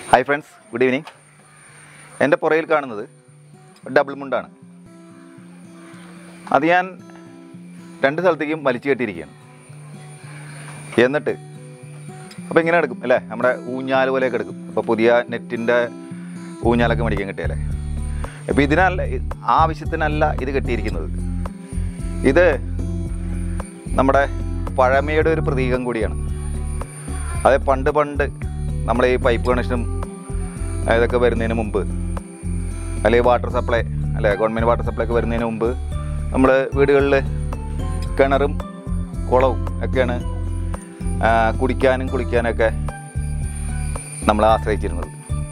hi friends good evening എൻ്റെ പുറയിൽ കാണുന്നത് ഒരു ഡബിൾ മുണ്ടാണ് അത് ഞാൻ രണ്ട് സ്ഥലത്തേക്കും വലിച്ചു കെട്ടിയിരിക്കുകയാണ് എന്നിട്ട് അപ്പോൾ ഇങ്ങനെ എടുക്കും അല്ലേ നമ്മുടെ ഊഞ്ഞാൽ പോലെയൊക്കെ എടുക്കും അപ്പോൾ പുതിയ നെറ്റിൻ്റെ ഊഞ്ഞാലൊക്കെ മേടിക്കാൻ കിട്ടിയല്ലേ അപ്പോൾ ഇതിനല്ല ആവശ്യത്തിനല്ല ഇത് കെട്ടിയിരിക്കുന്നത് ഇത് നമ്മുടെ പഴമയുടെ ഒരു പ്രതീകം കൂടിയാണ് അതെ പണ്ട് പണ്ട് നമ്മളെ ഈ പൈപ്പ് കണക്ഷനും ഇതൊക്കെ വരുന്നതിന് മുമ്പ് അല്ലെങ്കിൽ വാട്ടർ സപ്ലൈ അല്ലെ ഗവൺമെൻറ് വാട്ടർ സപ്ലൈ ഒക്കെ വരുന്നതിന് മുമ്പ് നമ്മൾ വീടുകളിൽ കിണറും കുളവും ഒക്കെയാണ് ആ, കുടിക്കാനും കുളിക്കാനൊക്കെ നമ്മൾ ആശ്രയിച്ചിരുന്നത്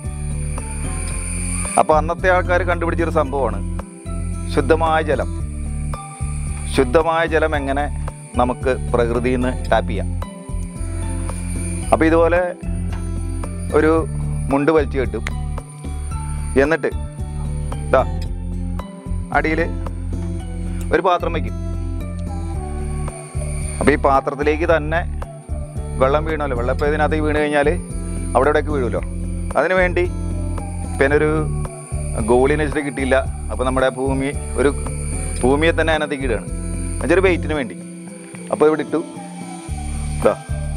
അപ്പോൾ അന്നത്തെ ആൾക്കാർ കണ്ടുപിടിച്ചൊരു സംഭവമാണ് ശുദ്ധമായ ജലം ശുദ്ധമായ ജലം എങ്ങനെ നമുക്ക് പ്രകൃതിയിൽ നിന്ന് ടാപ്പ് ചെയ്യാം അപ്പോൾ ഇതുപോലെ ഒരു മുണ്ട് വലിച്ചു കെട്ടും എന്നിട്ട് ഇതാ അടിയിൽ ഒരു പാത്രം വയ്ക്കും അപ്പോൾ ഈ പാത്രത്തിലേക്ക് തന്നെ വെള്ളം വീണല്ലോ വെള്ളം ഇപ്പോൾ ഇതിനകത്ത് വീണ് കഴിഞ്ഞാൽ അവിടെ ഇവിടെയൊക്കെ വീഴുമല്ലോ അതിന് വേണ്ടി പിന്നെ ഒരു ഗോളിനെ വെച്ചിട്ട് കിട്ടിയില്ല അപ്പോൾ നമ്മുടെ ഭൂമി ഒരു ഭൂമിയെ തന്നെ അതിനകത്തേക്ക് ഇടുകയാണ് എന്നുവെച്ചാൽ വെയിറ്റിന് വേണ്ടി അപ്പോൾ ഇവിടെ ഇട്ടു ഇതാ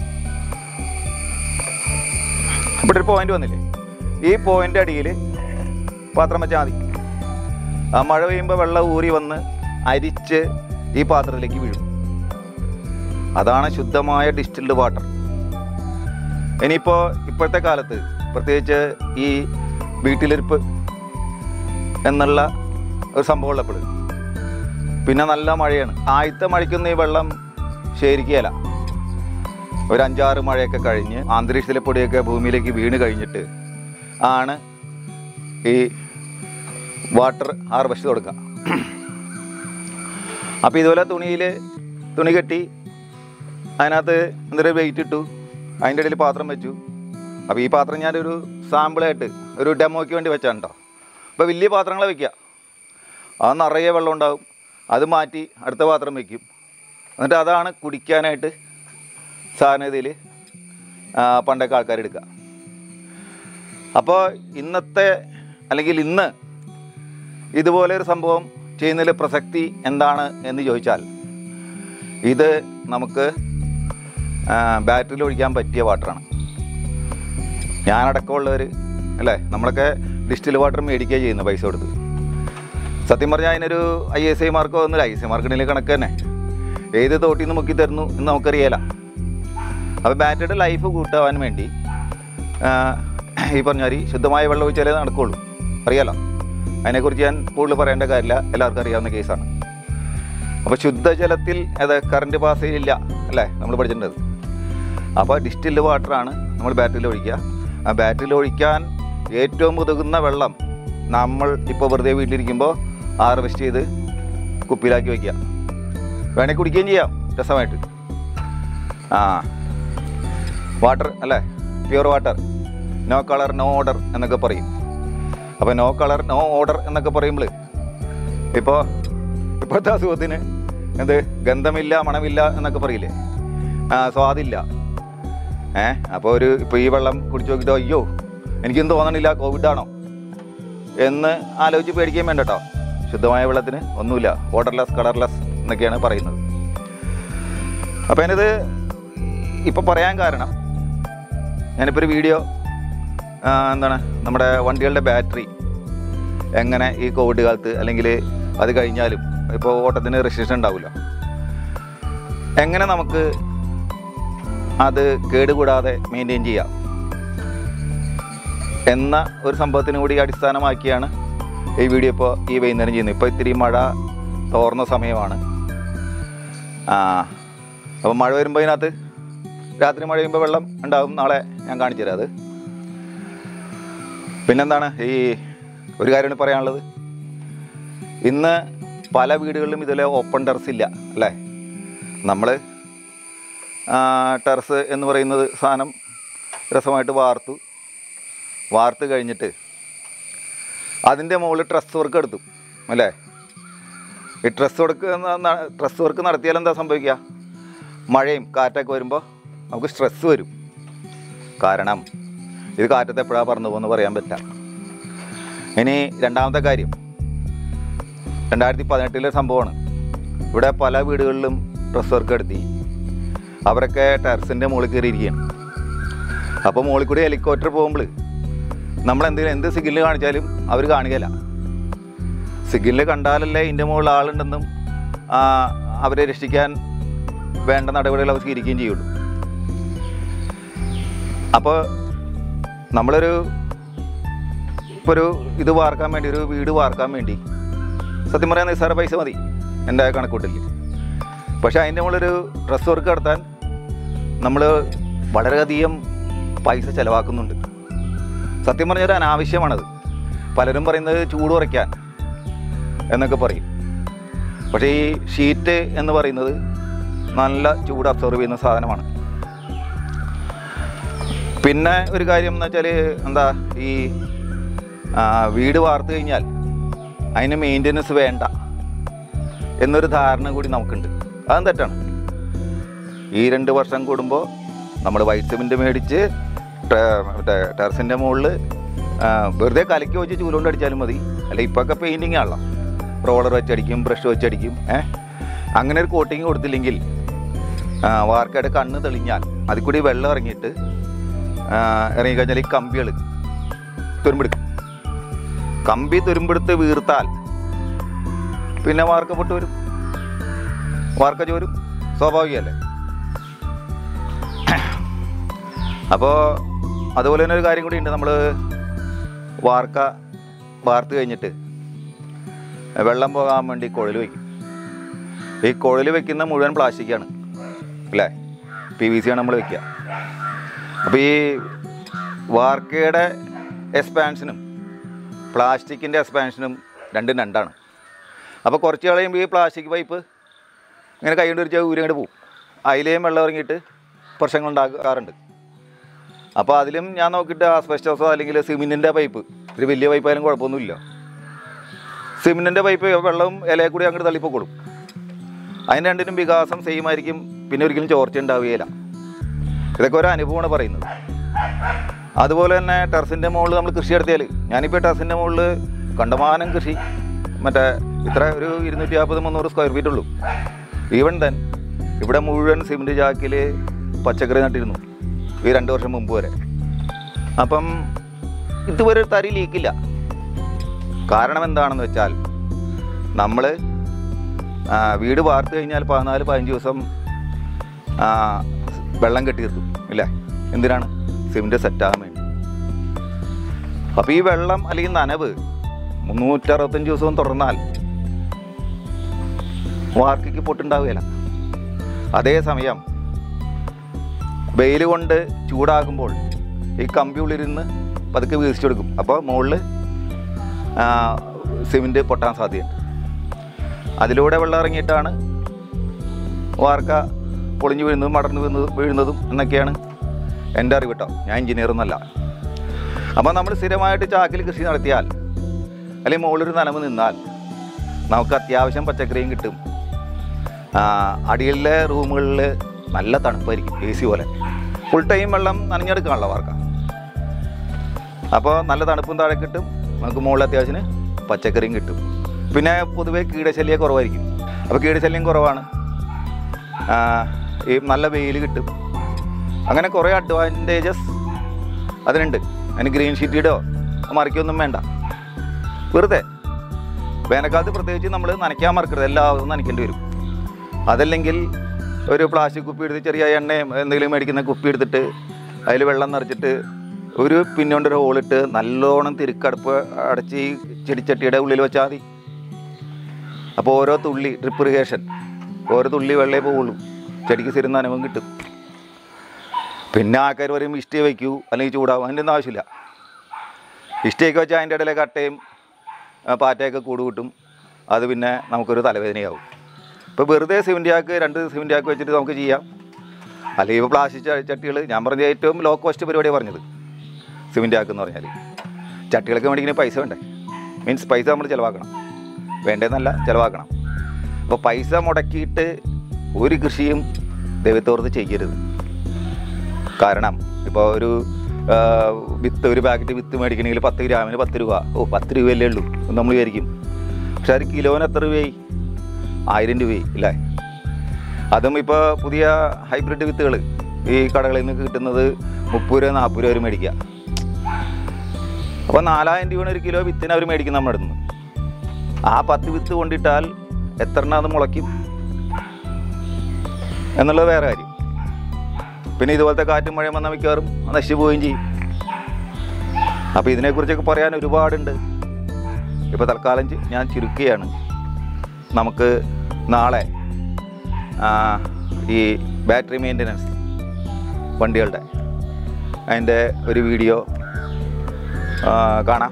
ഇവിടെ ഒരു പോയിന്റ് വന്നില്ലേ ഈ പോയിന്റ് അടിയിൽ പാത്രം വെച്ചാൽ മതി ആ മഴ പെയ്യുമ്പോൾ വെള്ളം ഊറി വന്ന് അരിച്ച് ഈ പാത്രത്തിലേക്ക് വീഴും അതാണ് ശുദ്ധമായ ഡിസ്റ്റിൽഡ് വാട്ടർ ഇനിയിപ്പോൾ ഇപ്പോഴത്തെ കാലത്ത് പ്രത്യേകിച്ച് ഈ വീട്ടിലിരിപ്പ് എന്നുള്ള ഒരു സംഭവം ഉള്ളപ്പോൾ പിന്നെ നല്ല മഴയാണ് ആദ്യത്തെ മഴയ്ക്കൊന്നും ഈ വെള്ളം ശേഖരിക്കുകയല്ല ഒരു അഞ്ചാറ് മഴയൊക്കെ കഴിഞ്ഞ് അന്തരീക്ഷത്തിലെ പൊടിയൊക്കെ ഭൂമിയിലേക്ക് വീണ് കഴിഞ്ഞിട്ട് ആണ് ഈ വാട്ടർ ഹാർവെസ്റ്റ് കൊടുക്കുക അപ്പോൾ ഇതുപോലെ തുണിയിൽ തുണി കെട്ടി അതിനകത്ത് എന്തൊരു വെയിറ്റ് ഇട്ടു അതിൻ്റെ ഇടയിൽ പാത്രം വെച്ചു അപ്പോൾ ഈ പാത്രം ഞാനൊരു സാമ്പിളായിട്ട് ഒരു ഡെമോയ്ക്ക് വേണ്ടി വെച്ചാണ് കേട്ടോ അപ്പോൾ വലിയ പാത്രങ്ങൾ വയ്ക്കുക അത് നിറയെ വെള്ളം ഉണ്ടാവും അത് മാറ്റി അടുത്ത പാത്രം വയ്ക്കും എന്നിട്ട് അതാണ് കുടിക്കാനായിട്ട് സാധാരണഗതിയിൽ പണ്ടൊക്കെ ആൾക്കാർ എടുക്കുക അപ്പോൾ ഇന്നത്തെ അല്ലെങ്കിൽ ഇന്ന് ഇതുപോലെ ഒരു സംഭവം ചെയ്യുന്നതിൽ പ്രസക്തി എന്താണ് എന്ന് ചോദിച്ചാൽ ഇത് നമുക്ക് ബാറ്ററിയിൽ ഒഴിക്കാൻ പറ്റിയ വാട്ടറാണ് ഞാനടക്കമുള്ളവർ അല്ലേ നമ്മളൊക്കെ ഡിസ്റ്റിൽ വാട്ടർ മേടിക്കുക ചെയ്യുന്നു പൈസ കൊടുത്ത് സത്യം പറഞ്ഞാൽ അതിനൊരു ഐ എസ് ഐ മാർക്കോ ഒന്നുമില്ല ഐ എസ് ഐ മാർക്കിൻ്റെ കണക്ക് തന്നെ ഏത് തോട്ടിൽ നിന്ന് മുക്കി തരുന്നു എന്ന് നമുക്കറിയാല അപ്പോൾ ബാറ്ററിയുടെ ലൈഫ് കൂട്ടാൻ വേണ്ടി ആ, ഈ പറഞ്ഞ മാതിരി ശുദ്ധമായ വെള്ളം ഒഴിച്ചാലേ നടക്കുകയുള്ളൂ അറിയാലോ അതിനെക്കുറിച്ച് ഞാൻ കൂടുതൽ പറയേണ്ട കാര്യമില്ല എല്ലാവർക്കും അറിയാവുന്ന കേസാണ് അപ്പോൾ ശുദ്ധജലത്തിൽ അത് കറണ്ട് പാസ് ചെയ്യില്ല അല്ലേ നമ്മൾ പഠിച്ചിട്ടുണ്ട് അപ്പോൾ ഡിസ്റ്റിൽഡ് വാട്ടറാണ് നമ്മൾ ബാറ്ററിയിൽ ഒഴിക്കുക ആ ബാറ്ററിയിൽ ഒഴിക്കാൻ ഏറ്റവും ഉതകുന്ന വെള്ളം നമ്മൾ ഇപ്പോൾ വെറുതെ വീട്ടിലിരിക്കുമ്പോൾ ഹാർവെസ്റ്റ് ചെയ്ത് കുപ്പിയിലാക്കി വയ്ക്കുക വേണമെങ്കിൽ കുടിക്കുകയും ചെയ്യാം രസമായിട്ട് ആ വാട്ടർ അല്ലേ pure water no colour no odour എന്നൊക്കെ പറയും അപ്പോൾ നോ കളർ നോ ഓർഡർ എന്നൊക്കെ പറയുമ്പോൾ ഇപ്പോൾ ഇപ്പോഴത്തെ അസുഖത്തിന് എന്ത് ഗന്ധമില്ല മണമില്ല എന്നൊക്കെ പറയില്ലേ ആ സ്വാദില്ല ഏ അപ്പോൾ ഒരു ഇപ്പോൾ ഈ വെള്ളം കുടിച്ചു നോക്കിയിട്ട് അയ്യോ എനിക്കൊന്നും തോന്നണില്ല കോവിഡാണോ എന്ന് ആലോചിച്ച് പേടിക്കാൻ വേണ്ട കേട്ടോ ശുദ്ധമായ വെള്ളത്തിന് ഒന്നുമില്ല ഓർഡർലെസ് കളർലെസ് എന്നൊക്കെയാണ് പറയുന്നത് അപ്പോൾ ഞാനിത് ഇപ്പോൾ പറയാൻ കാരണം ഞാനിപ്പോൾ ഒരു വീഡിയോ ആ, എന്താണ് നമ്മുടെ വണ്ടികളുടെ ബാറ്ററി എങ്ങനെ ഈ കോവിഡ് കാലത്ത് അല്ലെങ്കിൽ അത് കഴിഞ്ഞാലും ഇപ്പോൾ ഓട്ടത്തിന് റെസ്ട്രിക്ഷൻ ഉണ്ടാവില്ല എങ്ങനെ നമുക്ക് അത് കേടുകൂടാതെ മെയിൻറ്റെയിൻ ചെയ്യാം എന്ന ഒരു സംഭവത്തിന് കൂടി അടിസ്ഥാനമാക്കിയാണ് ഈ വീഡിയോ ഇപ്പോൾ ഈ വൈകുന്നേരം ചെയ്യുന്നത് ഇപ്പോൾ ഇത്തിരി മഴ തോർന്ന സമയമാണ് ആ അപ്പോൾ മഴ വരുമ്പോൾ ഇതിനകത്ത് രാത്രി മഴ പെയ്യുമ്പോൾ വെള്ളം ഉണ്ടാവും നാളെ ഞാൻ കാണിച്ചു തരാം അത് പിന്നെന്താണ് ഈ ഒരു കാര്യമാണ് പറയാനുള്ളത് ഇന്ന് പല വീടുകളിലും ഇതിലെ ഓപ്പൺ ടെറസ് ഇല്ല അല്ലേ നമ്മൾ ടെറസ് എന്ന് പറയുന്നത് സാധനം രസമായിട്ട് വാർത്തു വാർത്ത് കഴിഞ്ഞിട്ട് അതിൻ്റെ മുകളിൽ ട്രസ് വർക്ക് എടുത്തു അല്ലേ ഈ ട്രസ് വർക്ക് ട്രസ് വർക്ക് നടത്തിയാൽ എന്താ സംഭവിക്കുക മഴയും കാറ്റൊക്കെ വരുമ്പോൾ നമുക്ക് സ്ട്രെസ്സ് വരും കാരണം ഇത് കാറ്റത്ത് എപ്പോഴാണ് പറന്നു പോകുമെന്ന് പറയാൻ പറ്റില്ല ഇനി രണ്ടാമത്തെ കാര്യം രണ്ടായിരത്തി പതിനെട്ടിലെ സംഭവമാണ് ഇവിടെ പല വീടുകളിലും ഡ്രസ് വർക്ക് എടുത്തി അവരൊക്കെ ടെറസിൻ്റെ മുകളിൽ കയറിയിരിക്കുകയാണ് അപ്പോൾ മുകളിൽ കൂടി ഹെലികോപ്റ്റർ പോകുമ്പോൾ നമ്മൾ എന്തെങ്കിലും എന്ത് സിഗ്നൽ കാണിച്ചാലും അവർ കാണുകയില്ല സിഗ്നൽ കണ്ടാലല്ലേ ഇതിൻ്റെ മുകളിൽ ആളുണ്ടെന്നും ആ, അവരെ രക്ഷിക്കാൻ വേണ്ട നടപടികൾ അവർ സ്വീകരിക്കുകയും ചെയ്യുള്ളൂ അപ്പോൾ നമ്മളൊരു ഇപ്പോൾ ഒരു ഇത് വാർക്കാൻ വേണ്ടി ഒരു വീട് വാർക്കാൻ വേണ്ടി സത്യം പറയാൻ നിസ്സാര പൈസ മതി എൻ്റെ കണക്കൂട്ടിൽ പക്ഷേ അതിൻ്റെ മുകളിലൊരു ഡ്രസ് വർക്ക് നടത്താൻ നമ്മൾ വളരെയധികം പൈസ ചിലവാക്കുന്നുണ്ട് സത്യം പറഞ്ഞാൽ ഒരു അനാവശ്യമാണത് പലരും പറയുന്നത് ചൂട് കുറയ്ക്കാൻ എന്നൊക്കെ പറയും പക്ഷേ ഈ ഷീറ്റ് എന്ന് പറയുന്നത് നല്ല ചൂട് അബ്സോർവ് ചെയ്യുന്ന സാധനമാണ് പിന്നെ ഒരു കാര്യം എന്ന് വെച്ചാൽ എന്താ ഈ ആ, വീട് വാർത്ത് കഴിഞ്ഞാൽ അതിന് മെയിൻ്റനൻസ് വേണ്ട എന്നൊരു ധാരണ കൂടി നമുക്കുണ്ട് അതും തെറ്റാണ് ഈ രണ്ട് വർഷം കൂടുമ്പോൾ നമ്മൾ വൈറ്റ് സിമെൻറ്റ് മേടിച്ച് ടെ- മറ്റേ ടെറസിൻ്റെ മുകളിൽ വെറുതെ കലക്കി വെച്ച് ചൂലുകൊണ്ട് അടിച്ചാലും മതി അല്ല ഇപ്പോൾ ഒക്കെ പെയിൻറ്റിങ് ആണല്ലോ റോളർ വെച്ചടിക്കും ബ്രഷ് വെച്ചടിക്കും ഏ അങ്ങനെ ഒരു കോട്ടിങ് കൊടുത്തില്ലെങ്കിൽ ആ, വാർക്കയുടെ കണ്ണ് തെളിഞ്ഞാൽ അതിൽ കൂടി വെള്ളം ഇറങ്ങിയിട്ട് ആ, ഇറങ്ങിക്കഴിഞ്ഞാൽ ഈ കമ്പികൾ തുരുമ്പെടുക്കും കമ്പി തുരുമ്പെടുത്ത് വീർത്താൽ പിന്നെ വാർക്ക പൊട്ട് വരും വാർക്ക ചോരും സ്വാഭാവികമല്ലേ അപ്പോൾ അതുപോലെ തന്നെ ഒരു കാര്യം കൂടി ഉണ്ട് നമ്മൾ വാർക്ക വാർത്ത് കഴിഞ്ഞിട്ട് വെള്ളം പോകാൻ വേണ്ടി കുഴൽ വയ്ക്കും ഈ കുഴൽ വെക്കുന്ന മുഴുവൻ പ്ലാസ്റ്റിക്കാണ് അല്ലേ പി വി സി ആണ് നമ്മൾ വെക്കുക അപ്പോൾ ഈ വാർക്കയുടെ എക്സ്പാൻഷനും പ്ലാസ്റ്റിക്കിൻ്റെ എക്സ്പാൻഷനും രണ്ടും രണ്ടാണ് അപ്പോൾ കുറച്ച് കളയുമ്പോൾ ഈ പ്ലാസ്റ്റിക് പൈപ്പ് ഇങ്ങനെ കൈ കൊണ്ട് ഒരു ഊരിങ്ങോട്ട് പോവും അതിലേയും വെള്ളം ഇറങ്ങിയിട്ട് പ്രശ്നങ്ങൾ ഉണ്ടാക്കാറുണ്ട് അപ്പോൾ അതിലും ഞാൻ നോക്കിയിട്ട് ആസ്പെസ്റ്റോസോ അല്ലെങ്കിൽ സിമെൻറ്റിൻ്റെ പൈപ്പ് ഒരു വലിയ പൈപ്പായാലും കുഴപ്പമൊന്നുമില്ല സിമെൻറ്റിൻ്റെ പൈപ്പ് വെള്ളം ഇലയെ കൂടി അങ്ങോട്ട് തള്ളിപ്പോക്കോളും അതിന് രണ്ടിനും വികാസം സെയിം ആയിരിക്കും പിന്നെ ഒരിക്കലും ചോർച്ച ഉണ്ടാവുകയില്ല ഇതൊക്കെ ഒരു അനുഭവമാണ് പറയുന്നത് അതുപോലെ തന്നെ ടെറസിൻ്റെ മുകളിൽ നമ്മൾ കൃഷി നടത്തിയാൽ ഞാനിപ്പോൾ ടെറസിൻ്റെ മുകളിൽ കണ്ടമാനം കൃഷി മറ്റേ ഇത്ര ഒരു ഇരുന്നൂറ്റി നാൽപ്പത് മുന്നൂറ് സ്ക്വയർ ഫീറ്റ് ഉള്ളൂ ഈവൻ ദെൻ ഇവിടെ മുഴുവൻ സിമെൻറ്റ് ചാക്കിൽ പച്ചക്കറി നട്ടിരുന്നു ഈ രണ്ട് വർഷം മുമ്പ് വരെ അപ്പം ഇതുവരെ ഒരു തരി ലീക്കില്ല കാരണം എന്താണെന്ന് വെച്ചാൽ നമ്മൾ വീട് വാർത്ത് കഴിഞ്ഞാൽ പതിനാല് പതിനഞ്ച് ദിവസം ആ, വെള്ളം കെട്ടി നിർത്തും ഇല്ലേ എന്തിനാണ് സിമെൻറ്റ് സെറ്റാകാൻ വേണ്ടി അപ്പോൾ ഈ വെള്ളം അല്ലെങ്കിൽ നനവ് മുന്നൂറ്ററുപത്തഞ്ച് ദിവസവും തുടർന്നാൽ വാർക്കയ്ക്ക് പൊട്ടുണ്ടാവുകയില്ല അതേസമയം വെയിൽ കൊണ്ട് ചൂടാകുമ്പോൾ ഈ കമ്പി ഉള്ളിരുന്ന് പതുക്കെ വീതിച്ചെടുക്കും അപ്പോൾ മുകളിൽ സിമെൻറ്റ് പൊട്ടാൻ സാധ്യതയുണ്ട് അതിലൂടെ വെള്ളം ഇറങ്ങിയിട്ടാണ് വാർക്ക പൊളിഞ്ഞു വീഴുന്നതും മടർന്നു വീഴുന്നതും വീഴുന്നതും എന്നൊക്കെയാണ് എൻ്റെ അറിവ് കേട്ടോ ഞാൻ എഞ്ചിനീയറൊന്നല്ല അപ്പോൾ നമ്മൾ സ്ഥിരമായിട്ട് ചാക്കിൽ കൃഷി നടത്തിയാൽ അല്ലെങ്കിൽ മുകളിലൊരു നനവ് നിന്നാൽ നമുക്ക് അത്യാവശ്യം പച്ചക്കറിയും കിട്ടും ആ, അടിയിലെ റൂമുകളിൽ നല്ല തണുപ്പായിരിക്കും എ സി പോലെ ഫുൾ ടൈം വെള്ളം നനഞ്ഞെടുക്കാണല്ലോ വാർക്ക അപ്പോൾ നല്ല തണുപ്പും താഴെ കിട്ടും നമുക്ക് മുകളിൽ അത്യാവശ്യത്തിന് പച്ചക്കറിയും കിട്ടും പിന്നെ പൊതുവേ കീടശല്യം കുറവായിരിക്കും അപ്പോൾ കീടശല്യം കുറവാണ് ആ, ഈ നല്ല വെയിൽ കിട്ടും അങ്ങനെ കുറേ അഡ്വാൻറ്റേജസ് അതിനുണ്ട് അതിന് ഗ്രീൻ ഷീറ്റിടോ മറിക്കൊന്നും വേണ്ട വെറുതെ വേനൽക്കാലത്ത് പ്രത്യേകിച്ച് നമ്മൾ നനയ്ക്കാൻ മറക്കരുത് എല്ലാ ദിവസവും നനയ്ക്കേണ്ടി വരും അതല്ലെങ്കിൽ ഒരു പ്ലാസ്റ്റിക് കുപ്പി എടുത്ത് ചെറിയ എണ്ണയും എന്തെങ്കിലും മേടിക്കുന്ന കുപ്പി എടുത്തിട്ട് അതിൽ വെള്ളം നിറച്ചിട്ട് ഒരു പിന്നോണ്ട് ഒരു ഹോളിട്ട് നല്ലോണം തിരുക്കടുപ്പ് അടച്ച് ഈ ചെടിച്ചട്ടിയുടെ ഉള്ളിൽ വെച്ചാൽ മതി അപ്പോൾ ഓരോ തുള്ളി ഡ്രിപ്പ് ഇറിഗേഷൻ ഓരോ തുള്ളി വെള്ളേ പോവുള്ളൂ ചെടിക്ക് സ്ഥിരം നനവും കിട്ടും പിന്നെ ആൾക്കാർ പറയും ഇഷ്ടി വയ്ക്കൂ അല്ലെങ്കിൽ ചൂടാവും അതിൻ്റെ ഒന്നും ആവശ്യമില്ല ഇഷ്ടിയൊക്കെ വെച്ചാൽ അതിൻ്റെ ഇടയിലെ കട്ടയും ആ, പാറ്റയൊക്കെ കൂട് കിട്ടും അത് പിന്നെ നമുക്കൊരു തലവേദനയാവും ഇപ്പോൾ വെറുതെ സിമെൻറ്റ് ചാക്ക് രണ്ട് സിമെൻറ്റ് ചാക്ക് വെച്ചിട്ട് നമുക്ക് ചെയ്യാം അല്ലെങ്കിൽ ഇപ്പോൾ പ്ലാസ്റ്റിക് ചട്ടികൾ ഞാൻ പറഞ്ഞ ഏറ്റവും ലോ കോസ്റ്റ് പരിപാടിയാണ് പറഞ്ഞത് സിമെൻറ്റ് ചാക്ക് എന്ന് പറഞ്ഞാൽ ചട്ടികളൊക്കെ മേടിക്കുന്ന പൈസ വേണ്ടേ മീൻസ് പൈസ നമ്മൾ ചിലവാക്കണം വേണ്ടതെന്നല്ല ചിലവാക്കണം അപ്പോൾ പൈസ മുടക്കിയിട്ട് ഒരു കൃഷിയും ദൈവത്തോർത്ത് ചെയ്യരുത് കാരണം ഇപ്പോൾ ഒരു ആ, വിത്ത് ഒരു പാക്കറ്റ് വിത്ത് മേടിക്കണമെങ്കിൽ പത്ത് ഗ്രാമിന് പത്ത് രൂപ ഓ പത്ത് രൂപയല്ലേ ഉള്ളൂ എന്ന് നമ്മൾ വിചാരിക്കും പക്ഷെ അത് കിലോന് എത്ര രൂപയായി ആയിരം രൂപയായി അല്ലേ അതും ഇപ്പോൾ പുതിയ ഹൈബ്രിഡ് വിത്തുകൾ ഈ കടകളിൽ നിന്ന് കിട്ടുന്നത് മുപ്പത് രൂപ നാൽപ്പത് രൂപ വരെ മേടിക്കുക അപ്പോൾ നാലായിരം രൂപയാണ് ഒരു കിലോ വിത്തിന് അവർ മേടിക്കും നമ്മുടെ അടുത്ത് നിന്ന് ആ പത്ത് വിത്ത് കൊണ്ടിട്ടാൽ എത്ര എണ്ണം അത് മുളയ്ക്കും എന്നുള്ളത് വേറെ കാര്യം പിന്നെ ഇതുപോലത്തെ കാറ്റും മഴയും വന്നാൽ മിക്കവാറും നശിച്ചു പോവുകയും ചെയ്യും അപ്പോൾ ഇതിനെക്കുറിച്ചൊക്കെ പറയാൻ ഒരുപാടുണ്ട് ഇപ്പോൾ തൽക്കാലം ചി- ഞാൻ ചുരുക്കുകയാണ് നമുക്ക് നാളെ ആ, ഈ ബാറ്ററി മെയിൻ്റനൻസ് വണ്ടികളുടെ അതിൻ്റെ ഒരു വീഡിയോ ആ, കാണാം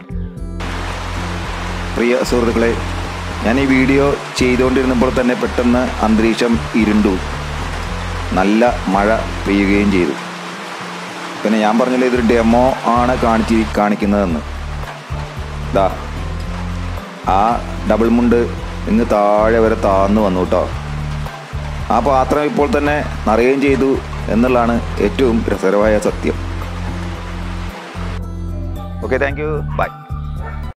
പ്രിയ സുഹൃത്തുക്കളെ ഞാൻ ഈ വീഡിയോ ചെയ്തുകൊണ്ടിരുന്നപ്പോൾ തന്നെ പെട്ടെന്ന് അന്തരീക്ഷം ഇരുണ്ടു നല്ല മഴ പെയ്യുകയും ചെയ്തു പിന്നെ ഞാൻ പറഞ്ഞില്ല ഇതൊരു ഡെമോ ആണ് കാണിച്ചി കാണിക്കുന്നതെന്ന് ദാ ആ ഡബിൾ മുണ്ട് ഇങ്ങ് താഴെ വരെ താന്നു വന്നു കേട്ടോ ആ പാത്രം ഇപ്പോൾ തന്നെ നിറയുകയും ചെയ്തു എന്നുള്ളതാണ് ഏറ്റവും രസകരമായ സത്യം ഓക്കെ താങ്ക് യു ബൈ